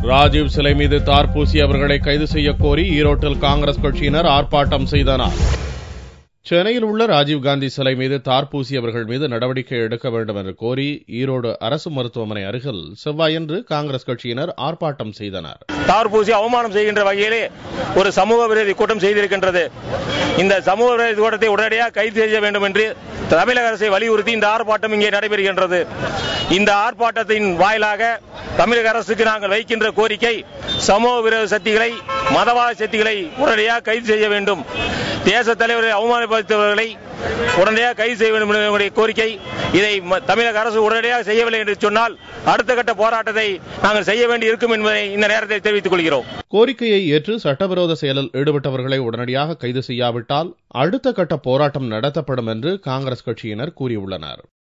ராஜீவ் சிலை மீது தார் பூசி அவர்களை கைது செய்ய கோரி ஈரோட்டில் காங்கிரஸ் கட்சியினர் ஆர்ப்பாட்டம் செய்தனர் சென்னையில் உள்ள ராஜீவ்காந்தி சிலை மீது தார் பூசி அவர்கள் மீது நடவடிக்கை எடுக்க வேண்டும் என்று கோரி ஈரோடு அரசு மருத்துவமனை அருகில் செவ்வாயன்று காங்கிரஸ் கட்சியினர் ஆர்ப்பாட்டம் செய்தனர் தார் பூசி அவமானம் செய்கின்ற வகையிலே ஒரு சமூக விரோதி கூட்டம் செய்திருக்கின்றது இந்த சமூக விரோதி கூட்டத்தை உடனடியாக கைது செய்ய வேண்டும் என்று தமிழக அரசை வலியுறுத்தி இந்த ஆர்ப்பாட்டம் இங்கே நடைபெறுகின்றது இந்த ஆர்ப்பாட்டத்தின் வாயிலாக தமிழக அரசுக்கு நாங்கள் வைக்கின்ற கோரிக்கை சமூக விரோத சக்திகளை மதவாத சக்திகளை உடனடியாக கைது செய்ய வேண்டும் தேச தலைவரை அவமானப்படுத்தவர்களை உடனடியாக கைது செய்ய வேண்டும் என்ற கோரிக்கை இதை ம- தமிழக அரசு உடனடியாக செய்யவில்லை என்று சொன்னால் அடுத்த கட்ட போராட்டத்தை நாங்கள் செய்ய வேண்டி இருக்கும் என்பதை இந்த நேரத்தில் தெரிவித்துக் கொள்கிறோம் கோரிக்கையை ஏற்று சட்டவிரோத செயலில் ஈடுபட்டவர்களை உடனடியாக கைது செய்யாவிட்டால் அடுத்த கட்ட போராட்டம் நடத்தப்படும் என்று காங்கிரஸ் கட்சியினர் கூறியுள்ளனர்